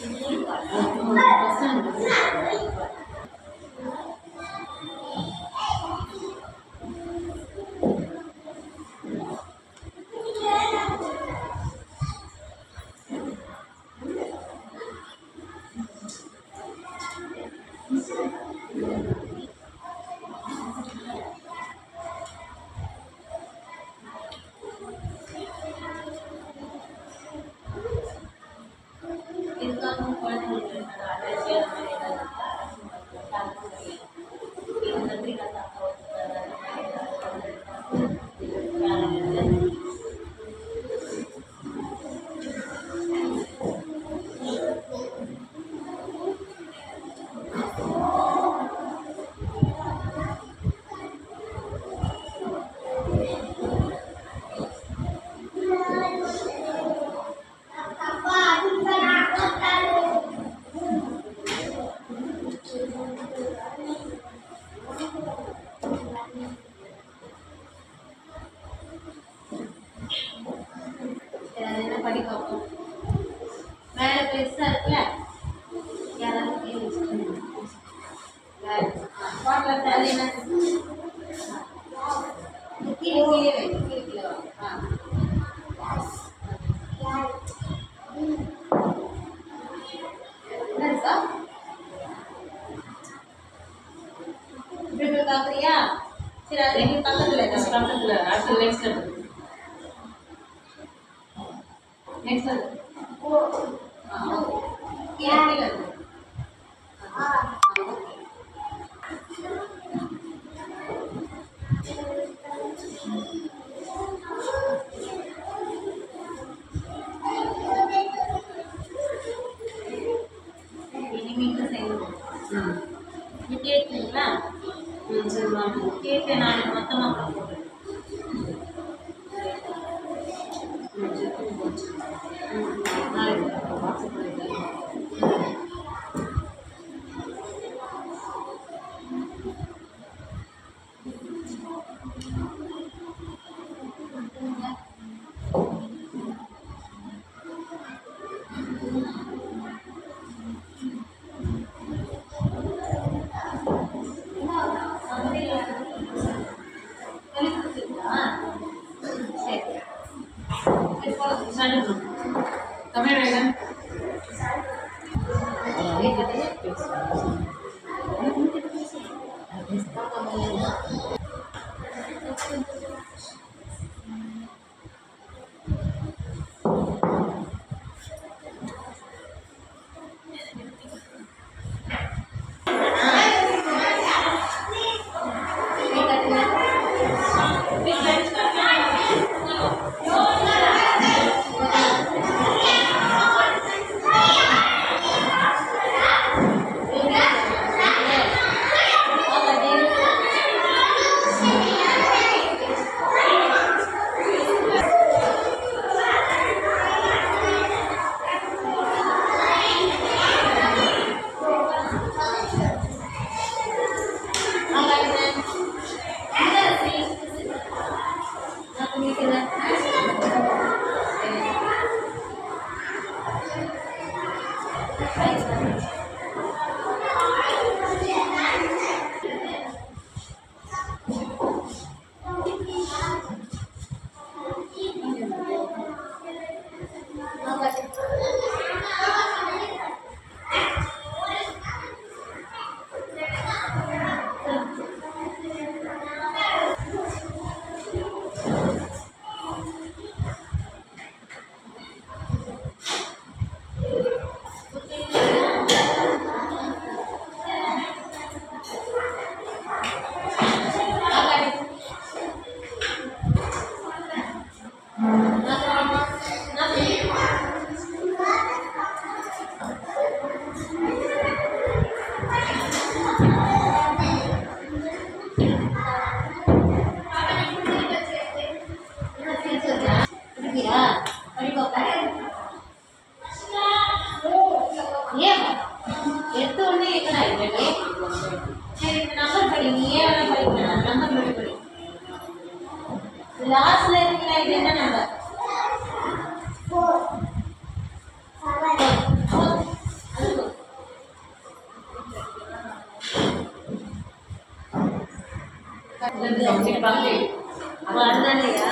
இதுக்காக குழந்தைங்களுக்கு அலர்ஜி அந்த மாதிரி ஏதாவது இருக்கா? டாக்டர் சொல்லியா? இது கத்திரிக்காய் சாப்பிட்டா ஒத்துக்காது, அந்த மாதிரி ஏதாவது இருக்கா? வேற எதுவும் சரி, அது என்ன படி பார்ப்போம் மேலே பெருசா இருக்குல்ல யாராவது கை வச்சுக்கோங்க. வேற. ஆ, பாட்டில் இருக்கு, அது என்ன ஆ. கீழே கீழே வை கீழே கீழே வா ஆ என்ன இருக்கா இப்படி போய் பார்க்குறியா சரி அது எங்க பக்கத்தில் இருக்கா பக்கத்துல அடுத்து நெக்ஸ்ட் நெக்ஸ்ட் ஆ, கீழே கீழே இருக்கு. ஆ, ஓகே. இனிமேல் செய்யணும் ம் நீ கேட்குறீங்களா ம் சரி வாங்க கேட்க நாளைக்கு மொத்தமாக போடுறேன் ம் சரி போச்சு ம் நாளைக்கு வாட்ஸ்அப் பண்ணிடுறேன் சரி ஸ்டார்ட் தமிழ் வேகன் எடுத்த உடனே எங்கடா இருக்கு சரி இந்த நம்பர் படி நீ ஏன் வேணா படிக்கலாம் நம்பர் மட்டும் படி லாஸ்ட்ல இருக்குல்ல இது என்ன நம்பர் சரி பார்த்து அதனாலயா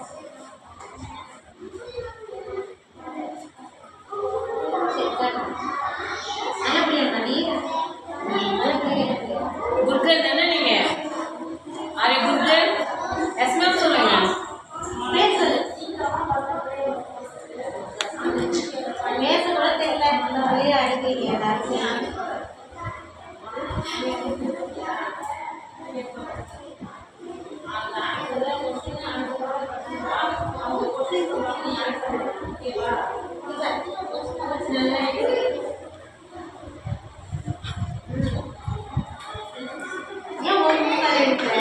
சரி காட்டு. நல்லபடியா மணி நல்லபடியா இருக்கு. குட் கேர்ள் தானே நீங்க are good girl yes ma'am சொல்லுங்க பேர் சொல்லு. பேச கூட தெரியல இந்த வழியா அடிக்கிறீங்க எல்லாருக்கும் ஏன் ஒரு முக்கால் எடுக்கிற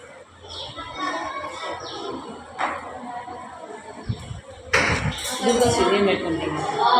துர்கா சுதே மேட் பண்ணுறீங்க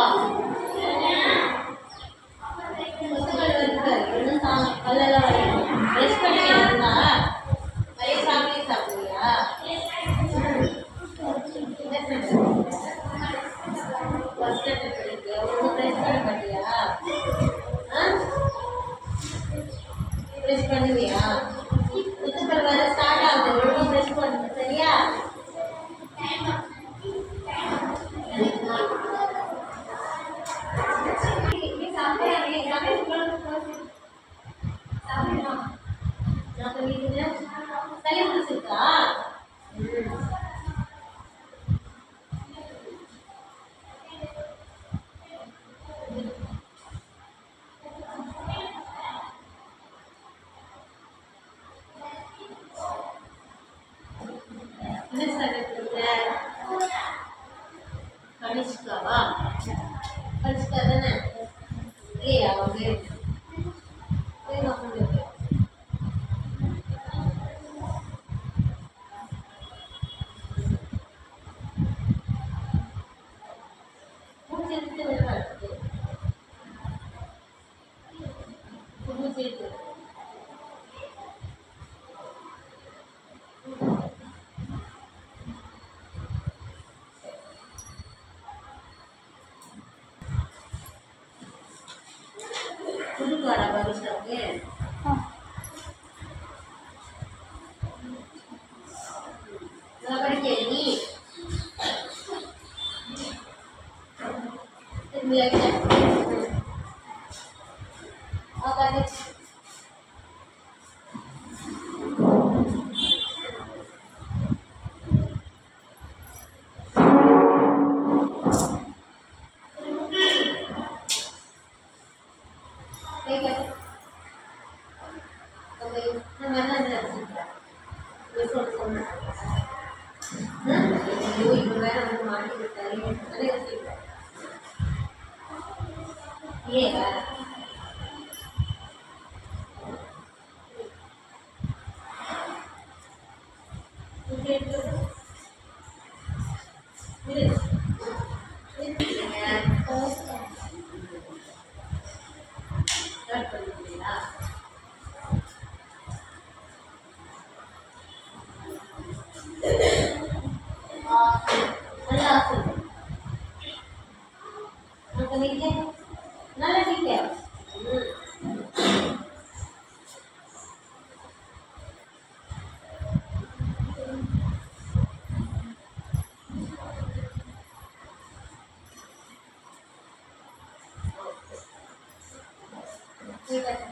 பண்ணுவியா புத்தகம் வர ஸ்டார்ட் ஆகுது ஒழுங்கா ப்ரெஸ் பண்ணு சரியா கனிஷ்காவா கனிஷ்கா தானே இல்லையா அவங்க புதுக்காடா பரிசாவுக்கு நல்லா படிக்கிற நீ திரும்பி உட்காந்து நம்ம என்ன நினைச்சிருக்கோம் சொல்லு சொன்னேன் ஐயோ இப்போ வேற வந்து மாட்டி விட்டாரு அதை யோசிக்கிறேன் ஏன் ஸ்டார்ட் பண்ணிக்கிறீங்களா நல்லா சொல்லு அப்போ நீங்கள் நல்லா டீச்சர் ठीक है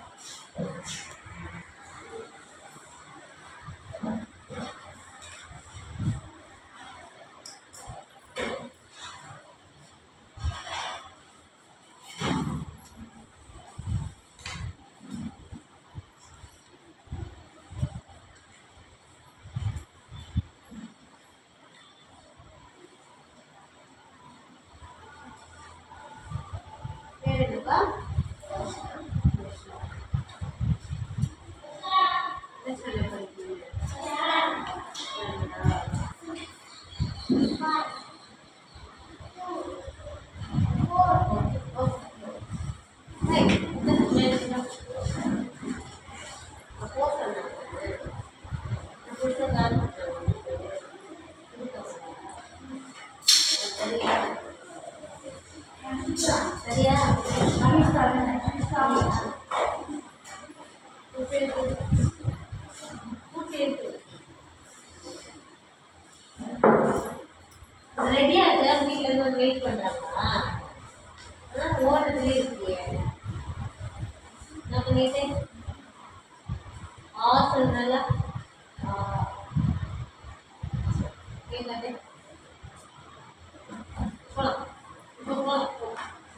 பேர் என்னப்பா என்ன படிக்கிறீங்க சரியா என்ன பண்ணிட்டு ஆ சொல்றல ஆ கேட்காதே போலாம் இப்போ போலாம் போ.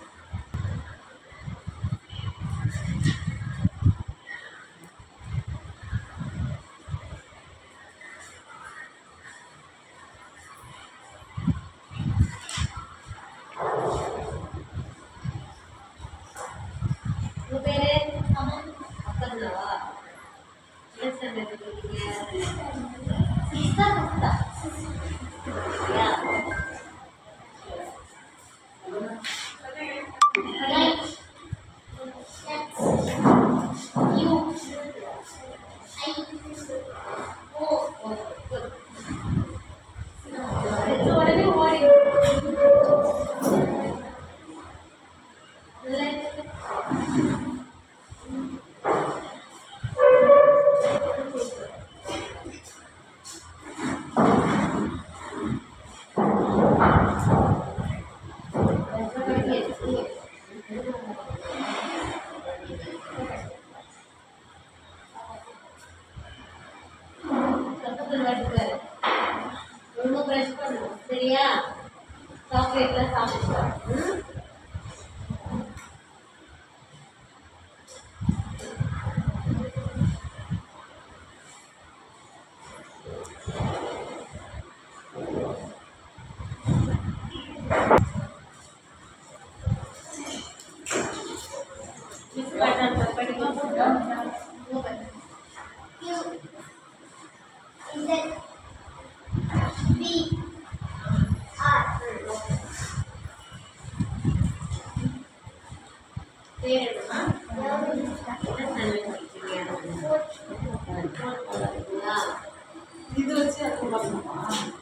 உங்க பேரு அக்கா என்ன ஸ்டாண்டர்ட் இருக்கீங்க சிக்ஸ்தா ஃபிஃப்த்தா யா உடனே ஓடி ஒழுங்கா ப்ரஷ் பண்ணணும் சரியா சாக்லேட்லாம் சாப்பிடுவோம் மிஸ் பண்ண படிக்கலாம் பேர் என்னம்மா என்ன ஸ்டாண்டர்ட் படிக்கிறீங்க இது வச்சு அது பண்ணணுமா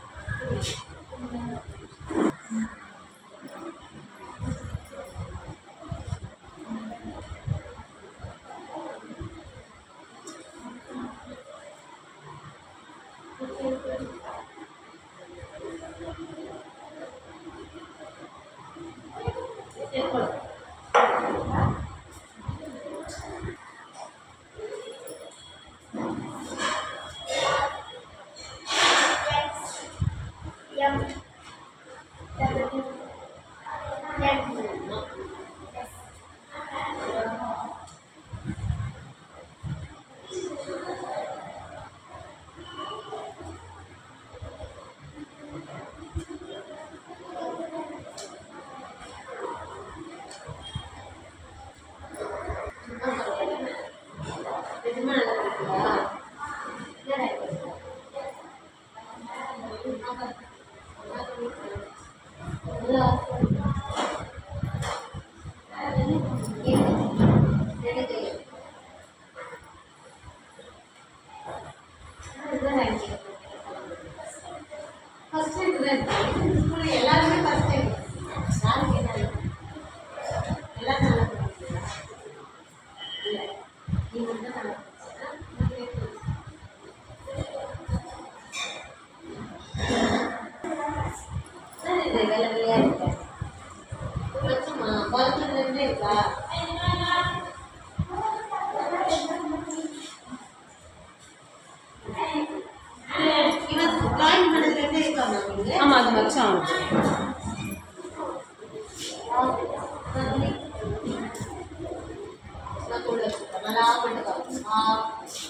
நிஜமா நல்லா இருக்குதா? என்னடா இது? நல்லா ரெண்டு கை. இதுதான் ranking. First rank தான் இருக்கு. School ல எல்லாருமே first rank. யாருக்கு என்ன எல்லாம் நல்லா படிக்கிறீங்களா? இல்ல. நீ மட்டும் நல்லா படிச்சியா? நீ எப்படி? என்ன இது வெள்ளை வெள்ளையா இருக்கு? வச்சுமா, குழந்தைல இருந்தே இருக்கா? இவன் drawing பண்ணதுல இருந்தே இருக்காமா உங்களுக்கு? ஆமா அது மச்சான் அவனுக்கு. நல்லா பண்ணிக்கோ. ஆ.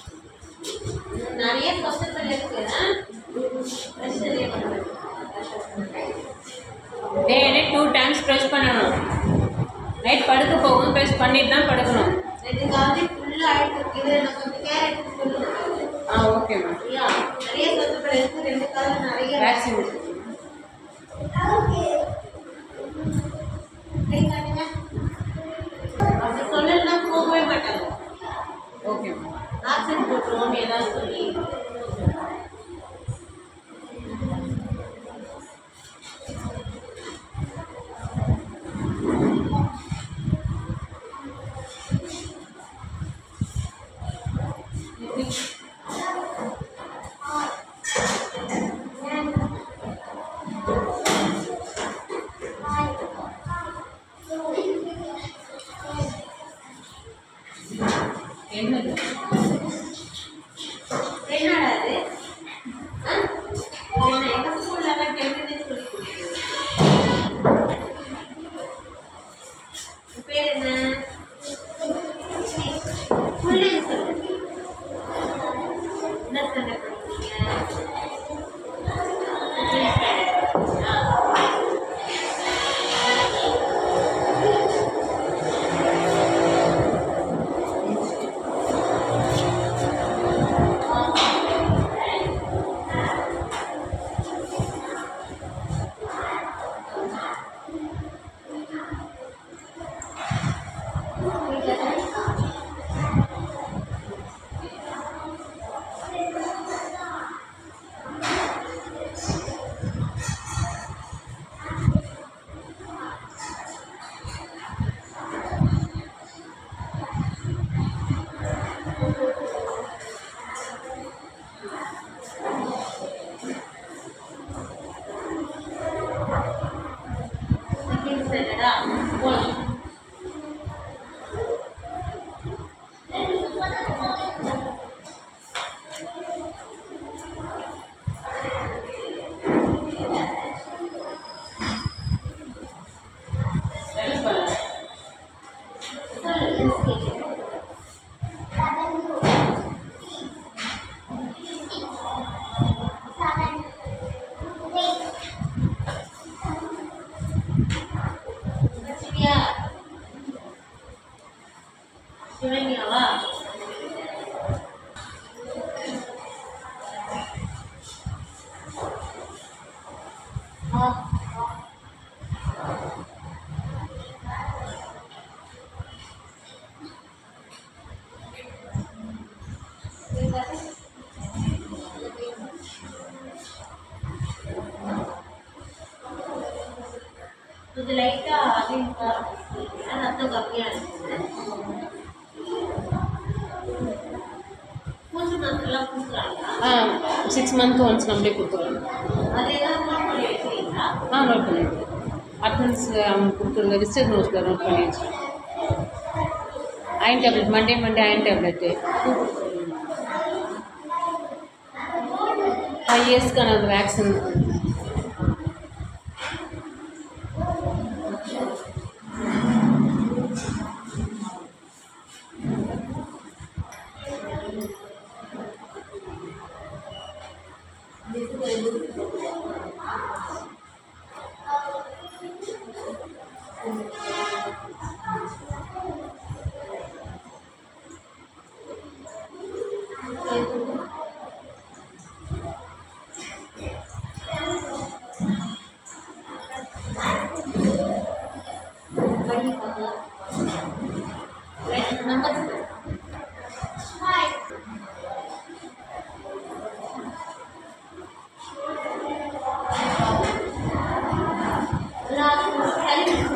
நிறைய கொஸ்டின் இருக்கு பிரஷ் நிறைய பண்ணுவேன் டெய்லி டூ டைம்ஸ் ப்ரெஸ் பண்ணணும் நைட் படுக்க போகும் ப்ரெஸ் பண்ணிட்டு தான் படுக்கணும் ரெண்டு காலி ஃபுல்லா ஆயிட்டு இது எனக்கு கொஞ்சம் கேரட் சொல்லுங்க ஆ ஓகேம்மா ஐயா நிறைய சொத்துப்பட இருக்கு ரெண்டு காலம் நிறைய வேக்சின் கை காட்டுங்க. அப்படி சொல்லலைன்னா போகவே மாட்டாங்க ஓகேம்மா ஆக்சன் போட்டுருவோம் ஏதாவது சொல்லி Hi. என்னது என்னடா அது ஆ? இது என்ன எங்க ஸ்கூல்ல எல்லாம் டென்த்னே சொல்லி கொடுக்குறது உன் பேர் என்ன full name சொல்லு என்ன ஸ்டாண்டர்ட் படிக்கிறீங்க Fifth standard. ஆ. Second standard ஆ? போலாம். Spell பண்ணு. சொல்லு, miss கேக்குது. சிவியா சிவன்யாவா ஆ இது லைட்டா அதிகமா ரத்தம் கம்மியா இருக்குது மூன்று மாசம்லாம் கொடுக்குறாங்களா ஆ சிக்ஸ் மந்த் ஒன்ஸ் நம்மளே கொடுத்துருவோம் அது ஏதாவது நோட் பண்ணி வைக்கிறீங்களா ஆ நோட் பண்ணிடுவோம் அட்டனன்ஸ் அவங்க கொடுக்குறது ரிஜிஸ்டர் நோட்ஸில் நோட் பண்ணி வச்சுருவோம் iron tablet Monday Monday iron tablet five இயர்ஸ்க்கான அந்த வேக்சின் பண்ணி பார்க்கலாம் ரைட் நம்பர் எல்லாருக்கும் சரி